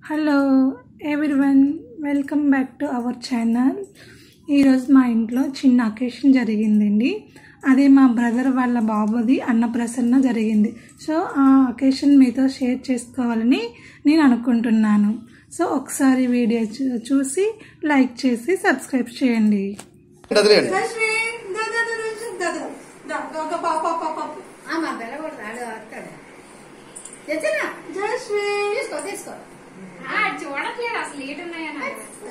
Hello everyone welcome back to our channel ఈరోజు మా ఇంట్లో చిన్న అకేషన్ జరిగిందండి అదే మా బ్రదర్ వాళ్ళ బాబుది అన్నప్రసన్న జరిగింది సో ఆ అకేషన్ మీతో షేర్ చేసుకోవాలని నేను అనుకుంటున్నాను సో ఒకసారి వీడియో చూ- చూసి లైక్ చేసి సబ్స్క్రైబ్ చేయండి వదిలేయండి ఆమా బెల్లగొడదు ఆడు వస్తాడు తెచ్చనా తీసుకో తీసుకో ఆ, చూడట్లేదు అసలు ఏటున్నాయని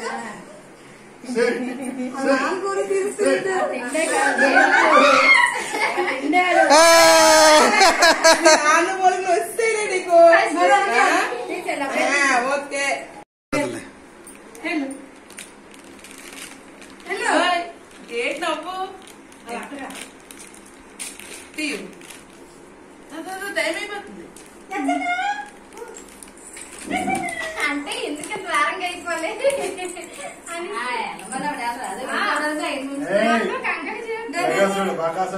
తిండే కాదు తిండాడు తీసుకెళ్ళా వదిలే. అంటే ఎందుకంత వారంగా అయిపోలే అని కంగారు చేయండి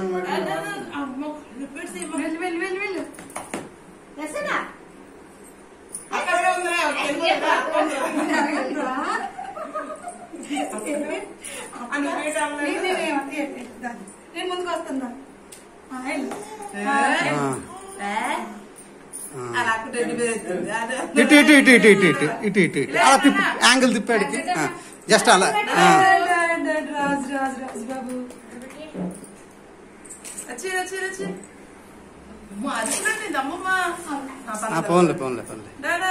వెళ్ళు వెళ్ళు వెళ్ళు వెళ్ళు తెచ్చనా నేను ముందుకు వస్తున్నా ఆ, వెళ్ళు. ఇటు ఇటు ఇటు ఇటు ఇటు ఇటు ఇటు ఇటు ఇటు అలా తిప్పు యాంగిల్ తిప్పాడికి జస్ట్ అలా ఆ. డాడ్, డాడ్, రాజ్ రాజ్ రాజ్ బాబు ఆ, పోన్లే పోన్లే పోన్లే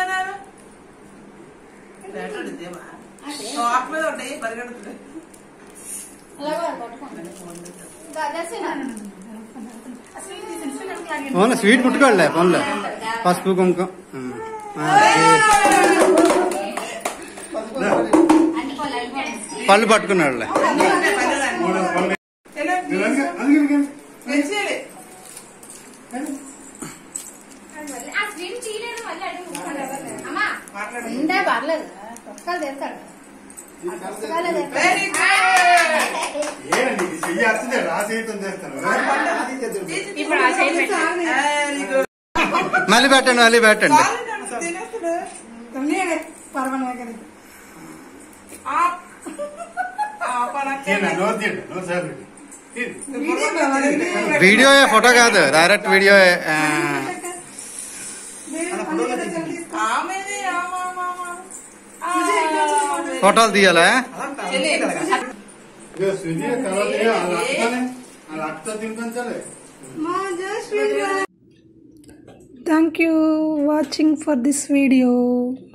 అలాగే పట్టుకోండి తెచ్చనా పోన్లే స్వీట్ ముట్టుకోలే పోన్లే పసుపు కుంకుమ ఉమ్. ఆ, పళ్ళు పట్టుకున్నాడులే ఆ స్క్రీన్ తీయలేదు మళ్ళీ అడుగు అమ్మా తిండే పర్లేదు పుస్తకాలు తెస్తాడు పుస్తకాలే తెస్తాడు ఇప్పుడు ఆ చేయి పెట్టు. మళ్ళీ పెట్టండి మళ్ళీ పెట్టండి నేనే పర్వాలేదు వీడియో ఫోటో కాదు డైరెక్ట్ వీడియో ఫోటోలు తీయాలా thank you watching for this video